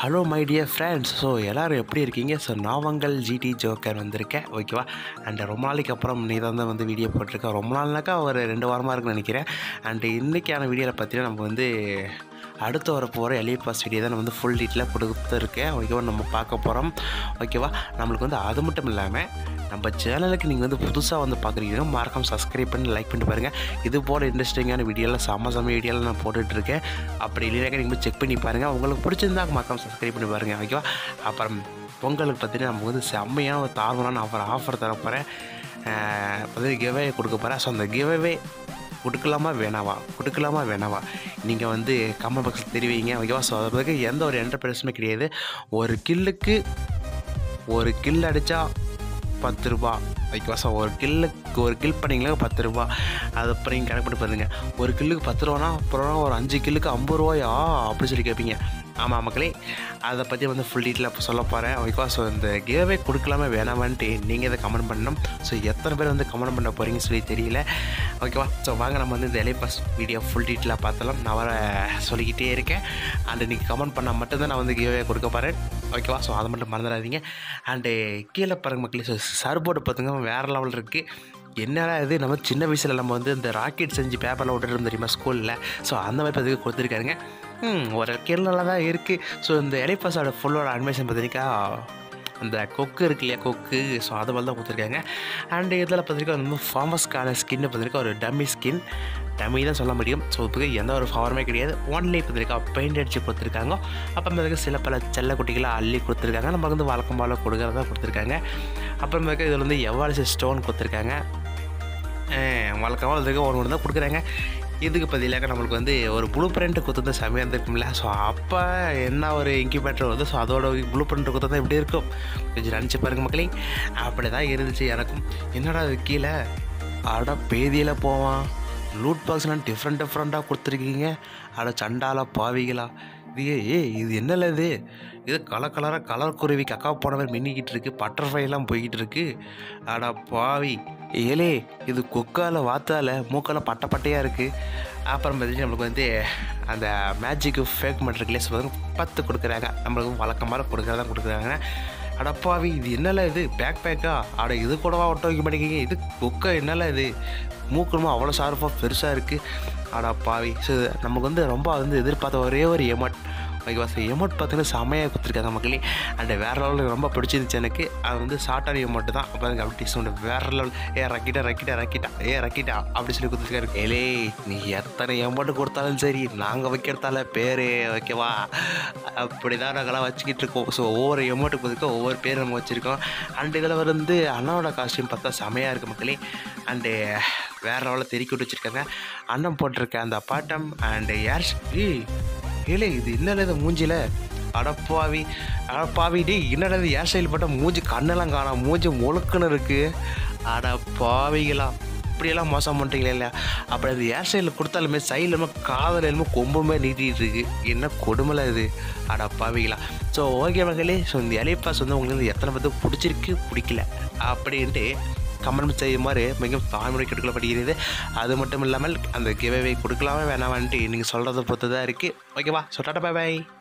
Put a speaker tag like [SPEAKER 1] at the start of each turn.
[SPEAKER 1] hello my dear friends so எல்லோரும் எப்படி இருக்கீங்க ஸோ நான் உங்கள் ஜிடி ஜோக்கர் வந்திருக்கேன் ஓகேவா அண்ட் ரொம்ப நாளைக்கு அப்புறம் நீ தான் வந்து வீடியோ போட்டிருக்கேன் ரொம்ப நாள்னாக்கா ஒரு ரெண்டு வாரமாக இருக்குன்னு நினைக்கிறேன் அண்ட் இன்றைக்கான வீடியோவில் பார்த்தீங்கன்னா நம்ம வந்து அடுத்து வர போகிற எலிய பாஸ் வீடியோ தான் நான் வந்து ஃபுல் டீட்டெயிலாக கொடுத்துருக்கேன் ஓகேவா நம்ம பார்க்க போகிறோம் ஓகேவா நம்மளுக்கு வந்து அது மட்டும் இல்லாமல் நம்ம சேனலுக்கு நீங்கள் வந்து புதுசாக வந்து பார்க்குறீங்கன்னா மறக்காம சப்ஸ்கிரைப் பண்ணி லைக் பண்ணிட்டு பாருங்கள் இது போல் இன்ட்ரெஸ்டிங்கான வீடியோலாம் செம்ம செம்ம வீடியோலாம் நான் போட்டுட்ருக்கேன் அப்படி இல்லைனாக்கா நீங்கள் செக் பண்ணி பாருங்கள் உங்களுக்கு பிடிச்சிருந்தா மறக்காம சப்ஸ்கிரைப் பண்ணி பாருங்கள் ஓகேவா அப்புறம் பொங்கலுக்கு பார்த்தீங்கன்னா நம்ம வந்து செம்மையான ஒரு தாழ்வான ஆஃபர் ஆஃபர் தர போகிறேன் வந்து கிவே கொடுக்க போகிறேன் ஸோ அந்த கிவே கொடுக்கலாமா வேணாவா கொடுக்கலாமா வேணாவா நீங்கள் வந்து கமெண்ட் பாக்ஸில் தெரிவிங்க ஓகேவா ஸோ அதை பிறகு எந்த ஒரு என்டர்பிரைஸுமே கிடையாது ஒரு கில்லுக்கு ஒரு கில் அடித்தா பத்து ரூபா ஓகேவா ஸோ ஒரு கில்லுக்கு ஒரு கில் பண்ணிங்களா பத்து ரூபா அது அப்புறம் நீங்கள் கணக்கு பண்ணி பாருங்க ஒரு கில்லுக்கு பத்து ரூபானா அப்புறம் ஒரு அஞ்சு கில்லுக்கு ஐம்பது ரூபாயா அப்படி சொல்லி கேட்பீங்க ஆமாம் மக்களே அதை பற்றி வந்து ஃபுல் டீட்டெயிலாக சொல்ல போகிறேன் ஓகேவா ஸோ இந்த கேவே கொடுக்கலாமே வேணாமான்ட்டு நீங்கள் இதை கமெண்ட் பண்ணணும் ஸோ எத்தனை பேர் வந்து கமெண்ட் பண்ண போகிறீங்கன்னு சொல்லி தெரியல ஓகேவா ஸோ வாங்க நம்ம வந்து இந்த எலைபாஸ் வீடியோ ஃபுல் டீட்டெயிலாக பார்த்தலாம் நான் வர சொல்லிக்கிட்டே இருக்கேன் அண்டு நீங்கள் கமெண்ட் பண்ணால் மட்டும்தான் நான் வந்து கேவே கொடுக்க போகிறேன் ஓகேவா ஸோ அதை மட்டும் மறந்துடாதீங்க அண்டு கீழே பாருங்க மக்களே ஸோ சர்போர்டு பார்த்துங்க வேறு லெவல் இருக்குது என்னடா இது நம்ம சின்ன வயசில் நம்ம வந்து இந்த ராக்கெட் செஞ்சு பேப்பரில் விட்டுட்டு தெரியுமா ஸ்கூலில் ஸோ அந்த மாதிரி பதிவு கொடுத்துருக்காருங்க ம் ஒரு கீழே நல்லா தான் இருக்குது ஸோ இந்த எலைப்பாஸோட ஃபுல்லோட அனிமேஷன் பார்த்தீங்கன்னா அந்த கொக்கு இருக்கு இல்லையா கொக்கு ஸோ அது மாதிரி தான் கொடுத்துருக்காங்க அண்ட் இதில் பார்த்திருக்கா ரொம்ப ஃபார்மஸ்க்கான ஸ்கின்னு பார்த்திருக்கா ஒரு டம்மி ஸ்கின் டம்மி தான் சொல்ல முடியும் ஸோ இதுக்கு எந்த ஒரு ஃபார்மே கிடையாது ஒன்லி பார்த்திருக்கா பெயிண்ட் அடித்து கொடுத்துருக்காங்க அப்புறம் பார்த்திருக்க சில பல செல்ல குட்டிகளை அள்ளி கொடுத்துருக்காங்க நமக்கு வந்து வழக்கம் போல் கொடுக்குறதா கொடுத்துருக்காங்க அப்புறம் பார்க்க இதில் வந்து எவ்வாறு ஸ்டோன் கொடுத்துருக்காங்க வழக்கமாக இதுக்கு ஒன்று ஒன்று தான் கொடுக்குறாங்க இதுக்கு பதிலாக நம்மளுக்கு வந்து ஒரு ப்ளூ பிரிண்ட் கொடுத்தது செம்மையாக இருந்திருக்கும்ல ஸோ அப்போ என்ன ஒரு இன்குபேட்டர் வருது ஸோ அதோட ப்ளூ பிரிண்ட் கொடுத்தது இப்படி இருக்கும் கொஞ்சம் நினச்சி பாருங்க மக்களே அப்படி தான் இருந்துச்சு எனக்கும் என்னடா அது கீழே அட பேதியில் போவான் லூட் பாக்ஸ்லாம் டிஃப்ரெண்ட் டிஃப்ரெண்ட்டாக கொடுத்துருக்கீங்க அட சண்டால பாவிகளா இது ஏ இது என்னல இது இது கலர் கலராக கலர் குருவி கக்கா போன மாதிரி மின்னிக்கிட்டு இருக்கு பட்டர்ஃப்ளைலாம் போய்கிட்டு இருக்கு அடா பாவி ஏலே இது கொக்கால வாத்தால மூக்கால பட்டை பட்டையாக இருக்குது அப்புறம் பார்த்தீங்கன்னா நம்மளுக்கு வந்து அந்த மேஜிக்கு ஃபேக் பண்ணுறதுலேயே சொல்லுவாங்க பத்து கொடுக்குறாங்க நம்மளுக்கு வழக்கமாக கொடுக்குறதா கொடுக்குறாங்க அடப்பாவி இது என்னல இது பேக் பேக்கா அட இது கூடவா ஒட்ட வைக்க மாட்டேங்கிங்க இது கொக்கை என்னல இது மூக்கணுமோ அவ்வளோ ஷார்ப்பாக பெருசாக இருக்குது அடா பாவி ஸோ நமக்கு வந்து ரொம்ப வந்து எதிர்பார்த்த ஒரே ஒரு எமட் ஓகேவா ஸோ எமௌண்ட் பார்த்தீங்கன்னா செம்மையாக கொடுத்துருக்காங்க மக்களே அண்ட் வேறு லெவலில் ரொம்ப பிடிச்சிருந்துச்சு எனக்கு அது வந்து ஷார்ட்டான எமௌண்ட் தான் அப்போ எனக்கு அப்படி சவுண்டு வேறு லெவல் ஏ ரக்கிட்டா ரக்கிட்டா ரக்கிட்டா ஏ ரக்கிட்டா அப்படி சொல்லி கொடுத்துருக்காரு ஏலே நீ எத்தனை எமௌண்ட் கொடுத்தாலும் சரி நாங்கள் வைக்கிறதால பேர் ஓகேவா அப்படி தான் நாங்களாம் வச்சுக்கிட்டு இருக்கோம் ஸோ ஒவ்வொரு எமௌண்ட்டு கொடுத்துருக்கோம் ஒவ்வொரு பேர் நம்ம வச்சுருக்கோம் அண்ட் இதில் வந்து அண்ணாவோட காஸ்டியூம் பார்த்தா செமையாக இருக்குது மக்களே அண்டு வேறு லெவலில் தெருக்கி விட்டு வச்சுருக்காங்க அண்ணன் போட்டிருக்க அந்த பாட்டம் அண்டு ஏர் ஏலே இது என்னல இது மூஞ்சில அடப்பாவி அடப்பாவி டே என்னடா இது ஏர் ஸ்டைல் போட்டால் மூஞ்சி கண்ணெல்லாம் காணாம் மூஞ்சி முழுக்குன்னு இருக்குது அடப்பாவிகளா இப்படியெல்லாம் மோசம் பண்ணுறீங்களா இல்லையா அப்படி அது ஏர் ஸ்டைலில் கொடுத்தாலுமே சைடில் காதல் என்னமோ கொம்புமே நீட்டிகிட்டு இருக்கு என்ன கொடுமலை இது அடப்பாவிகளா ஸோ ஓகே மகளே ஸோ இந்த இலைப்பாஸ் வந்து உங்களுக்கு எத்தனை பேருக்கு பிடிச்சிருக்கு பிடிக்கல அப்படின்ட்டு கமெண்ட் செய்யுமாறு மிகவும் தாய்மொழி கெடுக்கப்படுகிறது அது மட்டும் இல்லாமல் அந்த கிவே கொடுக்கலாமே வேணாமான்ட்டு நீங்கள் சொல்கிறத பொறுத்து தான் இருக்குது ஓகேவா ஸோ டாட்டா பாய் பாய்